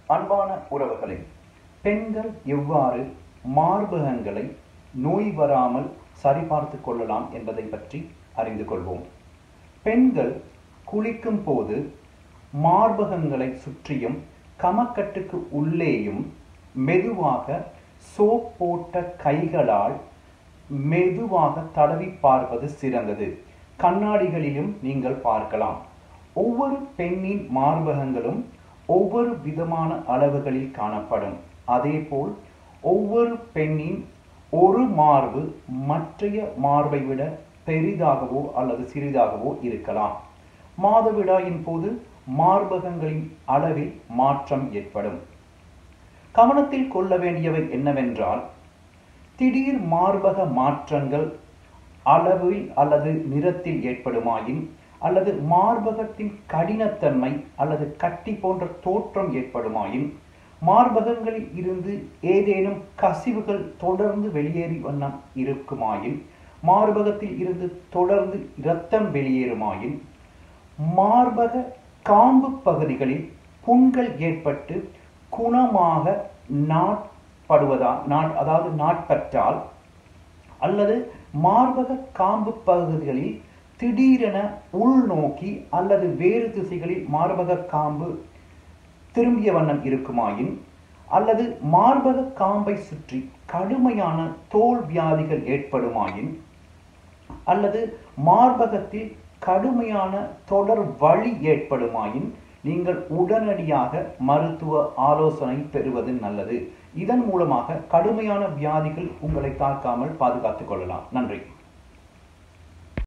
அன்பான உறவுகளே பெண்கள் எவ்வாறு மார்பகங்களை நோய் வராமல் சரிபார்த்து கொள்ளலாம் என்பதை பற்றி அறிந்து கொள்வோம் பெண்கள் குளிக்கும் போது மார்பகங்களை சுற்றியும் கமக்கட்டுக்கு உள்ளேயும் மெதுவாக சோப் போட்ட கைகளால் மெதுவாக தடவி பார்ப்பது சிறந்தது கண்ணாடிகளிலும் நீங்கள் பார்க்கலாம் ஒவ்வொரு பெண்ணின் மார்பகங்களும் ஒவ்வொரு விதமான அளவுகளில் காணப்படும் அதேபோல் ஒவ்வொரு பெண்ணின் ஒரு மார்பு மற்றைய மார்பை விட பெரிதாகவோ அல்லது சிறிதாகவோ இருக்கலாம் மாதவிடாயின் போது மார்பகங்களின் அளவில் மாற்றம் ஏற்படும் கவனத்தில் கொள்ள வேண்டியவை என்னவென்றால் திடீர் மார்பக மாற்றங்கள் அளவில் அல்லது நிறத்தில் ஏற்படுமாயின் அல்லது மார்பகத்தின் கடினத்தன்மை அல்லது கட்டி போன்ற தோற்றம் ஏற்படுமாயின் மார்பகங்களில் இருந்து ஏதேனும் கசிவுகள் தொடர்ந்து வெளியேறி வண்ணம் இருக்குமாயின் மார்பகத்தில் இருந்து தொடர்ந்து இரத்தம் வெளியேறுமாயின் மார்பக காம்பு பகுதிகளில் புண்கள் ஏற்பட்டு குணமாக நாட்படுவதா நாட் அதாவது நாட்பற்றால் அல்லது மார்பக காம்பு பகுதிகளில் திடீரென உள்நோக்கி அல்லது வேறு திசைகளில் மார்பக காம்பு திரும்பிய வண்ணம் இருக்குமாயின் அல்லது மார்பக காம்பை சுற்றி கடுமையான தோல் வியாதிகள் ஏற்படுமாயின் அல்லது மார்பகத்தில் கடுமையான தொடர் வலி ஏற்படுமாயின் நீங்கள் உடனடியாக மருத்துவ ஆலோசனை பெறுவது நல்லது இதன் மூலமாக கடுமையான வியாதிகள் உங்களை தாக்காமல் பாதுகாத்துக் கொள்ளலாம் நன்றி